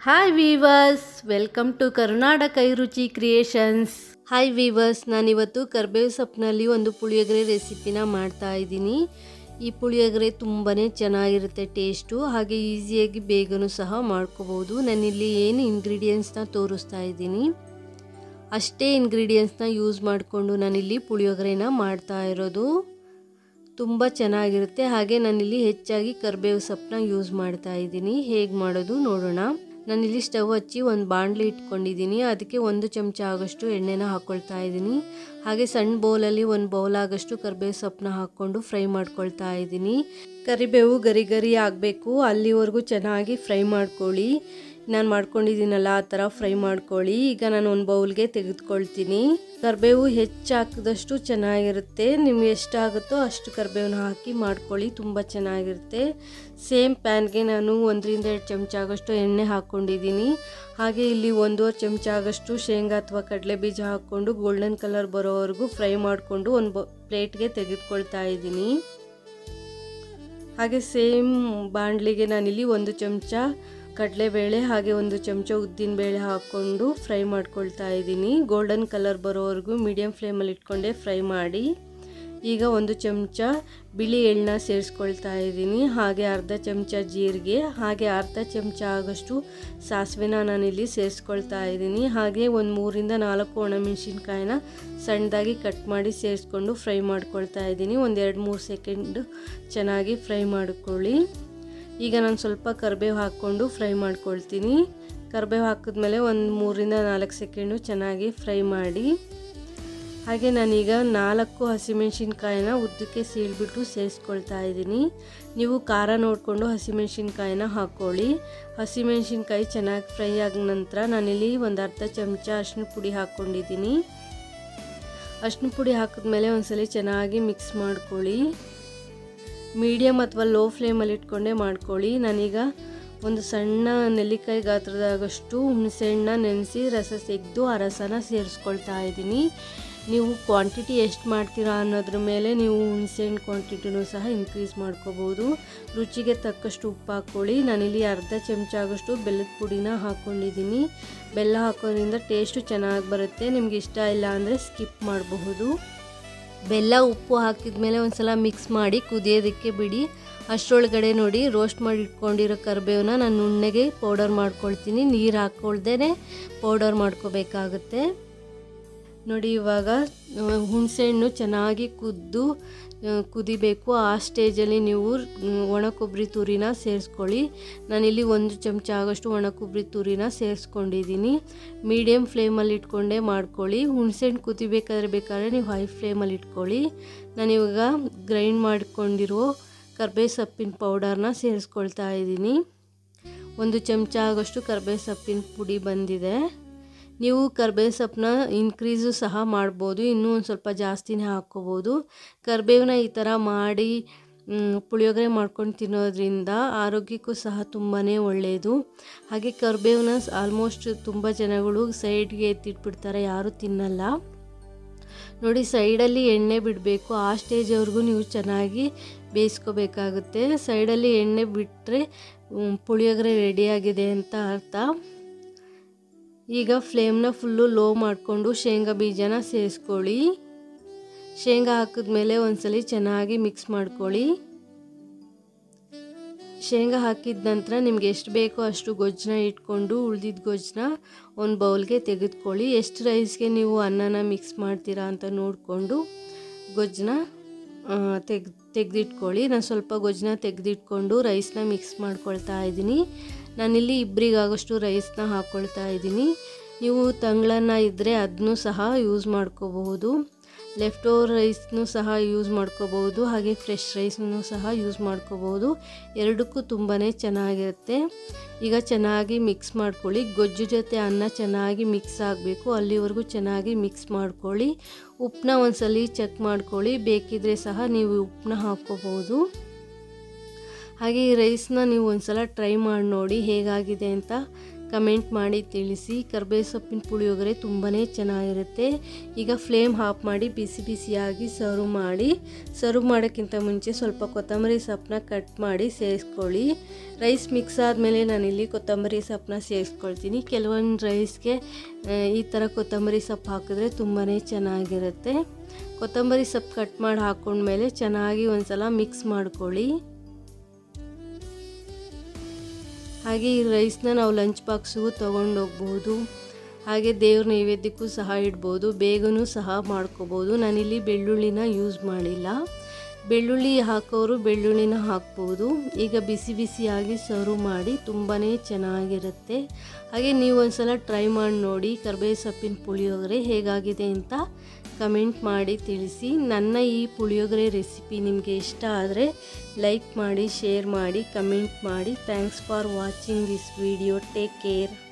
hi viewers welcome to Karnataka Ruchi creations hi viewers ನಾನಿವತ್ತು ಕರ್ಬೇವು ಸೊಪ್ಪಿನಲ್ಲಿ ಒಂದು ಪುಳಿಯೋಗರೆ ರೆಸಿಪಿನ ಮಾಡ್ತಾ ಇದ್ದೀನಿ ಈ ಪುಳಿಯೋಗರೆ ತುಂಬಾ ಚೆನ್ನಾಗಿರುತ್ತೆ ಟೇಸ್ಟು ಹಾಗೆ ಈಸಿಯಾಗಿ ಬೇಗನೂ ಸಹ ಮಾಡ್ಕೋಬೋದು ನಾನಿಲ್ಲಿ ಏನು ಇಂಗ್ರೀಡಿಯೆಂಟ್ಸ್ನ ತೋರಿಸ್ತಾ ಇದ್ದೀನಿ ಅಷ್ಟೇ ಇಂಗ್ರೀಡಿಯೆಂಟ್ಸ್ನ ಯೂಸ್ ಮಾಡಿಕೊಂಡು ನಾನಿಲ್ಲಿ ಪುಳಿಯೋಗರೆನ ಮಾಡ್ತಾ ಇರೋದು ತುಂಬ ಚೆನ್ನಾಗಿರುತ್ತೆ ಹಾಗೆ ನಾನಿಲ್ಲಿ ಹೆಚ್ಚಾಗಿ ಕರಿಬೇವು ಸೊಪ್ಪನ್ನ ಯೂಸ್ ಮಾಡ್ತಾ ಇದ್ದೀನಿ ಹೇಗೆ ಮಾಡೋದು ನೋಡೋಣ ನಾನಿಲ್ಲಿ ಸ್ಟವ್ ಹಚ್ಚಿ ಒಂದು ಬಾಣಲಿ ಇಟ್ಕೊಂಡಿದ್ದೀನಿ ಅದಕ್ಕೆ ಒಂದು ಚಮಚ ಆಗೋಷ್ಟು ಎಣ್ಣೆನ ಹಾಕ್ಕೊಳ್ತಾ ಇದ್ದೀನಿ ಹಾಗೆ ಸಣ್ಣ ಬೌಲಲ್ಲಿ ಒಂದು ಬೌಲ್ ಆಗೋಷ್ಟು ಕರಿಬೇವು ಸೊಪ್ಪನ್ನ ಹಾಕ್ಕೊಂಡು ಫ್ರೈ ಮಾಡ್ಕೊಳ್ತಾ ಇದ್ದೀನಿ ಕರಿಬೇವು ಗರಿ ಗರಿ ಆಗಬೇಕು ಅಲ್ಲಿವರೆಗೂ ಚೆನ್ನಾಗಿ ಫ್ರೈ ಮಾಡ್ಕೊಳ್ಳಿ ನಾನು ಮಾಡ್ಕೊಂಡಿದ್ದೀನಲ್ಲ ಆ ಥರ ಫ್ರೈ ಮಾಡ್ಕೊಳ್ಳಿ ಈಗ ನಾನು ಒಂದು ಬೌಲ್ಗೆ ತೆಗೆದುಕೊಳ್ತೀನಿ ಕರಿಬೇವು ಹೆಚ್ಚು ಹಾಕಿದಷ್ಟು ಚೆನ್ನಾಗಿರುತ್ತೆ ನಿಮ್ಗೆ ಎಷ್ಟಾಗುತ್ತೋ ಅಷ್ಟು ಕರಿಬೇವನ್ನ ಹಾಕಿ ಮಾಡ್ಕೊಳ್ಳಿ ತುಂಬ ಚೆನ್ನಾಗಿರುತ್ತೆ ಸೇಮ್ ಪ್ಯಾನ್ಗೆ ನಾನು ಒಂದರಿಂದ ಎರಡು ಚಮಚ ಆಗೋಷ್ಟು ಎಣ್ಣೆ ಹಾಕ್ಕೊಂಡಿದ್ದೀನಿ ಹಾಗೆ ಇಲ್ಲಿ ಒಂದೂವರೆ ಚಮಚ ಆಗೋಷ್ಟು ಶೇಂಗಾ ಅಥವಾ ಕಡಲೆ ಬೀಜ ಹಾಕ್ಕೊಂಡು ಗೋಲ್ಡನ್ ಕಲರ್ ಬರೋವರೆಗೂ ಫ್ರೈ ಮಾಡಿಕೊಂಡು ಒಂದು ಬ ಪ್ಲೇಟ್ಗೆ ತೆಗೆದುಕೊಳ್ತಾ ಇದ್ದೀನಿ ಹಾಗೆ ಸೇಮ್ ಬಾಣಲಿಗೆ ನಾನಿಲ್ಲಿ ಒಂದು ಚಮಚ ಕಡಲೆಬೇಳೆ ಹಾಗೆ ಒಂದು ಚಮಚ ಉದ್ದಿನಬೇಳೆ ಹಾಕ್ಕೊಂಡು ಫ್ರೈ ಮಾಡ್ಕೊಳ್ತಾ ಇದ್ದೀನಿ ಗೋಲ್ಡನ್ ಕಲರ್ ಬರೋವರೆಗೂ ಮೀಡಿಯಮ್ ಫ್ಲೇಮಲ್ಲಿ ಇಟ್ಕೊಂಡೆ ಫ್ರೈ ಮಾಡಿ ಈಗ ಒಂದು ಚಮಚ ಬಿಳಿ ಎಳ್ಳನ್ನ ಸೇರಿಸ್ಕೊಳ್ತಾ ಇದ್ದೀನಿ ಹಾಗೆ ಅರ್ಧ ಚಮಚ ಜೀರಿಗೆ ಹಾಗೆ ಅರ್ಧ ಚಮಚ ಆಗೋಷ್ಟು ಸಾಸಿವೆನ ನಾನಿಲ್ಲಿ ಸೇರಿಸ್ಕೊಳ್ತಾ ಇದ್ದೀನಿ ಹಾಗೆ ಒಂದು ಮೂರಿಂದ ನಾಲ್ಕು ಒಣಮೆಣಸಿನ್ಕಾಯಿನ ಸಣ್ಣದಾಗಿ ಕಟ್ ಮಾಡಿ ಸೇರಿಸ್ಕೊಂಡು ಫ್ರೈ ಮಾಡ್ಕೊಳ್ತಾ ಇದ್ದೀನಿ ಒಂದು ಎರಡು ಮೂರು ಸೆಕೆಂಡ್ ಚೆನ್ನಾಗಿ ಫ್ರೈ ಮಾಡ್ಕೊಳ್ಳಿ ಈಗ ನಾನು ಸ್ವಲ್ಪ ಕರಿಬೇವು ಹಾಕ್ಕೊಂಡು ಫ್ರೈ ಮಾಡ್ಕೊಳ್ತೀನಿ ಕರಿಬೇವು ಹಾಕಿದ್ಮೇಲೆ ಒಂದು ಮೂರಿಂದ ನಾಲ್ಕು ಸೆಕೆಂಡು ಚೆನ್ನಾಗಿ ಫ್ರೈ ಮಾಡಿ ಹಾಗೆ ನಾನೀಗ ನಾಲ್ಕು ಹಸಿಮೆಣ್ಸಿನ್ಕಾಯಿನ ಉದ್ದಕ್ಕೆ ಸೀಳ್ಬಿಟ್ಟು ಸೇರಿಸ್ಕೊಳ್ತಾ ಇದ್ದೀನಿ ನೀವು ಖಾರ ನೋಡಿಕೊಂಡು ಹಸಿಮೆಣ್ಸಿನ್ಕಾಯಿನ ಹಾಕ್ಕೊಳ್ಳಿ ಹಸಿಮೆಣ್ಸಿನ್ಕಾಯಿ ಚೆನ್ನಾಗಿ ಫ್ರೈ ಆದ ನಂತರ ನಾನಿಲ್ಲಿ ಒಂದು ಅರ್ಧ ಚಮಚ ಅರಿಶಿನ ಪುಡಿ ಹಾಕ್ಕೊಂಡಿದ್ದೀನಿ ಅರಿಶಿನ ಪುಡಿ ಹಾಕಿದ್ಮೇಲೆ ಒಂದ್ಸಲ ಚೆನ್ನಾಗಿ ಮಿಕ್ಸ್ ಮಾಡ್ಕೊಳ್ಳಿ ಮೀಡಿಯಮ್ ಅಥವಾ ಲೋ ಫ್ಲೇಮಲ್ಲಿ ಇಟ್ಕೊಂಡೇ ಮಾಡ್ಕೊಳ್ಳಿ ನಾನೀಗ ಒಂದು ಸಣ್ಣ ನೆಲ್ಲಿಕಾಯಿ ಗಾತ್ರದಾಗಷ್ಟು ಹುಣಸೆಹಣ್ಣ ನೆನೆಸಿ ರಸ ತೆಗೆದು ಆ ರಸನ ಸೇರಿಸ್ಕೊಳ್ತಾ ಇದ್ದೀನಿ ನೀವು ಕ್ವಾಂಟಿಟಿ ಎಷ್ಟು ಮಾಡ್ತೀರಾ ಅನ್ನೋದ್ರ ಮೇಲೆ ನೀವು ಹುಣಸೆಹಣ್ಣು ಕ್ವಾಂಟಿಟಿನೂ ಸಹ ಇನ್ಕ್ರೀಸ್ ಮಾಡ್ಕೋಬೋದು ರುಚಿಗೆ ತಕ್ಕಷ್ಟು ಉಪ್ಪು ಹಾಕ್ಕೊಳ್ಳಿ ನಾನಿಲ್ಲಿ ಅರ್ಧ ಚಮಚ ಆಗೋಷ್ಟು ಬೆಲ್ಲದ ಪುಡಿನ ಹಾಕ್ಕೊಂಡಿದ್ದೀನಿ ಬೆಲ್ಲ ಹಾಕೋದ್ರಿಂದ ಟೇಸ್ಟು ಚೆನ್ನಾಗಿ ಬರುತ್ತೆ ನಿಮ್ಗೆ ಇಷ್ಟ ಇಲ್ಲ ಅಂದರೆ ಸ್ಕಿಪ್ ಮಾಡಬಹುದು ಬೆಲ್ಲ ಉಪ್ಪು ಹಾಕಿದ ಮೇಲೆ ಒಂದು ಸಲ ಮಿಕ್ಸ್ ಮಾಡಿ ಕುದಿಯೋದಕ್ಕೆ ಬಿಡಿ ಅಷ್ಟರೊಳಗಡೆ ನೋಡಿ ರೋಸ್ಟ್ ಮಾಡಿ ಇಟ್ಕೊಂಡಿರೋ ಕರಿಬೇವನ್ನ ನಾನು ನುಣ್ಣಗೆ ಪೌಡರ್ ಮಾಡ್ಕೊಳ್ತೀನಿ ನೀರು ಹಾಕ್ಕೊಳ್ದೇ ಪೌಡರ್ ಮಾಡ್ಕೋಬೇಕಾಗುತ್ತೆ ನೋಡಿ ಇವಾಗ ಹುಣಸೆಹಣ್ಣು ಚೆನ್ನಾಗಿ ಕುದ್ದು ಕುದಿಬೇಕು ಆ ಸ್ಟೇಜಲ್ಲಿ ನೀವು ಒಣ ಕೊಬ್ಬರಿ ತುರಿನ ಸೇರಿಸ್ಕೊಳ್ಳಿ ನಾನಿಲ್ಲಿ ಒಂದು ಚಮಚ ಆಗೋಷ್ಟು ಒಣ ಕೊಬ್ಬರಿ ತುರಿನ ಸೇರಿಸ್ಕೊಂಡಿದ್ದೀನಿ ಮೀಡಿಯಮ್ ಫ್ಲೇಮಲ್ಲಿ ಇಟ್ಕೊಂಡೇ ಮಾಡ್ಕೊಳ್ಳಿ ಹುಣಸೆಹಣ್ಣು ಕುದಿಬೇಕಾದ್ರೆ ಬೇಕಾದ್ರೆ ನೀವು ಹೈ ಫ್ಲೇಮಲ್ಲಿ ಇಟ್ಕೊಳ್ಳಿ ನಾನಿವಾಗ ಗ್ರೈಂಡ್ ಮಾಡ್ಕೊಂಡಿರೋ ಕರ್ಬೇ ಸೊಪ್ಪಿನ ಪೌಡರ್ನ ಸೇರಿಸ್ಕೊಳ್ತಾ ಇದ್ದೀನಿ ಒಂದು ಚಮಚ ಆಗೋಷ್ಟು ಕರ್ಬೇ ಸೊಪ್ಪಿನ ಪುಡಿ ಬಂದಿದೆ ನೀವು ಕರ್ಬೇವು ಸೊಪ್ಪನ್ನ ಇನ್ಕ್ರೀಸು ಸಹ ಮಾಡ್ಬೋದು ಇನ್ನೂ ಒಂದು ಸ್ವಲ್ಪ ಜಾಸ್ತಿನೇ ಹಾಕ್ಕೋಬೋದು ಕರ್ಬೇವನ್ನ ಈ ಥರ ಮಾಡಿ ಪುಳಿಯೋಗರೆ ಮಾಡ್ಕೊಂಡು ತಿನ್ನೋದ್ರಿಂದ ಆರೋಗ್ಯಕ್ಕೂ ಸಹ ತುಂಬಾ ಒಳ್ಳೆಯದು ಹಾಗೆ ಕರ್ಬೇವನ್ನ ಆಲ್ಮೋಸ್ಟ್ ತುಂಬ ಜನಗಳು ಸೈಡ್ಗೆ ಎತ್ತಿಟ್ಬಿಡ್ತಾರೆ ಯಾರೂ ತಿನ್ನಲ್ಲ ನೋಡಿ ಸೈಡಲ್ಲಿ ಎಣ್ಣೆ ಬಿಡಬೇಕು ಆ ಸ್ಟೇಜ್ವರೆಗೂ ನೀವು ಚೆನ್ನಾಗಿ ಬೇಯಿಸ್ಕೋಬೇಕಾಗುತ್ತೆ ಸೈಡಲ್ಲಿ ಎಣ್ಣೆ ಬಿಟ್ಟರೆ ಪುಳಿಯೋಗರೆ ರೆಡಿಯಾಗಿದೆ ಅಂತ ಅರ್ಥ ಈಗ ಫ್ಲೇಮ್ನ ಫುಲ್ಲು ಲೋ ಮಾಡಿಕೊಂಡು ಶೇಂಗಾ ಬೀಜನ ಸೇರಿಸ್ಕೊಳ್ಳಿ ಶೇಂಗಾ ಹಾಕಿದ್ಮೇಲೆ ಒಂದ್ಸಲಿ ಚೆನ್ನಾಗಿ ಮಿಕ್ಸ್ ಮಾಡ್ಕೊಳ್ಳಿ ಶೇಂಗಾ ಹಾಕಿದ ನಂತರ ನಿಮ್ಗೆ ಎಷ್ಟು ಬೇಕೋ ಅಷ್ಟು ಗೊಜ್ಜನ್ನ ಇಟ್ಕೊಂಡು ಉಳ್ದಿದ್ದ ಗೊಜ್ಜನ್ನ ಒಂದು ಬೌಲ್ಗೆ ತೆಗೆದುಕೊಳ್ಳಿ ಎಷ್ಟು ರೈಸ್ಗೆ ನೀವು ಅನ್ನನ ಮಿಕ್ಸ್ ಮಾಡ್ತೀರಾ ಅಂತ ನೋಡಿಕೊಂಡು ಗೊಜ್ಜನ್ನ ತೆಗ್ ತೆಗೆದಿಟ್ಕೊಳ್ಳಿ ನಾನು ಸ್ವಲ್ಪ ಗೊಜ್ಜನ್ನ ತೆಗೆದಿಟ್ಕೊಂಡು ರೈಸ್ನ ಮಿಕ್ಸ್ ಮಾಡ್ಕೊಳ್ತಾ ಇದ್ದೀನಿ ನಾನಿಲ್ಲಿ ಇಬ್ಬರಿಗಾಗೋಷ್ಟು ರೈಸ್ನ ಹಾಕ್ಕೊಳ್ತಾ ಇದ್ದೀನಿ ನೀವು ತಂಗಳನ್ನ ಇದ್ದರೆ ಅದನ್ನೂ ಸಹ ಯೂಸ್ ಮಾಡ್ಕೋಬಹುದು ಲೆಫ್ಟ್ ಓವರ್ ರೈಸ್ನೂ ಸಹ ಯೂಸ್ ಮಾಡ್ಕೋಬಹುದು ಹಾಗೆ ಫ್ರೆಶ್ ರೈಸ್ನೂ ಸಹ ಯೂಸ್ ಮಾಡ್ಕೋಬಹುದು ಎರಡಕ್ಕೂ ತುಂಬಾ ಚೆನ್ನಾಗಿರುತ್ತೆ ಈಗ ಚೆನ್ನಾಗಿ ಮಿಕ್ಸ್ ಮಾಡ್ಕೊಳ್ಳಿ ಗೊಜ್ಜು ಜೊತೆ ಅನ್ನ ಚೆನ್ನಾಗಿ ಮಿಕ್ಸ್ ಆಗಬೇಕು ಅಲ್ಲಿವರೆಗೂ ಚೆನ್ನಾಗಿ ಮಿಕ್ಸ್ ಮಾಡ್ಕೊಳ್ಳಿ ಉಪ್ಪನ್ನ ಒಂದ್ಸಲಿ ಚೆಕ್ ಮಾಡ್ಕೊಳ್ಳಿ ಬೇಕಿದ್ರೆ ಸಹ ನೀವು ಉಪ್ಪನ್ನ ಹಾಕ್ಕೋಬೋದು ಹಾಗೆ ಈ ರೈಸ್ನ ನೀವು ಒಂದ್ಸಲ ಟ್ರೈ ಮಾಡಿ ನೋಡಿ ಹೇಗಾಗಿದೆ ಅಂತ ಕಮೆಂಟ್ ಮಾಡಿ ತಿಳಿಸಿ ಕರ್ಬೇವು ಸೊಪ್ಪಿನ ಪುಳಿಯೋಗರೆ ತುಂಬಾ ಚೆನ್ನಾಗಿರುತ್ತೆ ಈಗ ಫ್ಲೇಮ್ ಆಫ್ ಮಾಡಿ ಬಿಸಿ ಬಿಸಿಯಾಗಿ ಸರ್ವ್ ಮಾಡಿ ಸರ್ವ್ ಮಾಡೋಕ್ಕಿಂತ ಮುಂಚೆ ಸ್ವಲ್ಪ ಕೊತ್ತಂಬರಿ ಸೊಪ್ಪನ್ನ ಕಟ್ ಮಾಡಿ ಸೇರಿಸ್ಕೊಳ್ಳಿ ರೈಸ್ ಮಿಕ್ಸ್ ಆದಮೇಲೆ ನಾನಿಲ್ಲಿ ಕೊತ್ತಂಬರಿ ಸೊಪ್ಪನ್ನ ಸೇರಿಸ್ಕೊಳ್ತೀನಿ ಕೆಲವೊಂದು ರೈಸ್ಗೆ ಈ ಥರ ಕೊತ್ತಂಬರಿ ಸೊಪ್ಪು ಹಾಕಿದ್ರೆ ತುಂಬಾ ಚೆನ್ನಾಗಿರುತ್ತೆ ಕೊತ್ತಂಬರಿ ಸೊಪ್ಪು ಕಟ್ ಮಾಡಿ ಹಾಕ್ಕೊಂಡ್ಮೇಲೆ ಚೆನ್ನಾಗಿ ಒಂದು ಸಲ ಮಿಕ್ಸ್ ಮಾಡ್ಕೊಳ್ಳಿ ಹಾಗೆ ಈ ರೈಸ್ನ ನಾವು ಲಂಚ್ ಬಾಕ್ಸ್ಗೂ ತೊಗೊಂಡೋಗ್ಬೋದು ಹಾಗೆ ದೇವ್ರ ನೈವೇದ್ಯಕ್ಕೂ ಸಹ ಇಡ್ಬೋದು ಬೇಗನೂ ಸಹ ಮಾಡ್ಕೋಬೋದು ನಾನಿಲ್ಲಿ ಬೆಳ್ಳುಳ್ಳಿನ ಯೂಸ್ ಮಾಡಿಲ್ಲ ಬೆಳ್ಳುಳ್ಳಿ ಹಾಕೋರು ಬೆಳ್ಳುಳ್ಳಿನ ಹಾಕ್ಬೋದು ಈಗ ಬಿಸಿ ಬಿಸಿಯಾಗಿ ಸರ್ವ್ ಮಾಡಿ ತುಂಬಾ ಚೆನ್ನಾಗಿರುತ್ತೆ ಹಾಗೆ ನೀವು ಒಂದ್ಸಲ ಟ್ರೈ ಮಾಡಿ ನೋಡಿ ಕರ್ಬೇವು ಸೊಪ್ಪಿನ ಪುಳಿಯೋಗರೆ ಹೇಗಾಗಿದೆ ಅಂತ ಕಮೆಂಟ್ ಮಾಡಿ ತಿಳಿಸಿ ನನ್ನ ಈ ಪುಳಿಯೋಗರೆ ರೆಸಿಪಿ ನಿಮಗೆ ಇಷ್ಟ ಆದರೆ ಲೈಕ್ ಮಾಡಿ ಶೇರ್ ಮಾಡಿ ಕಮೆಂಟ್ ಮಾಡಿ thanks for watching this video take care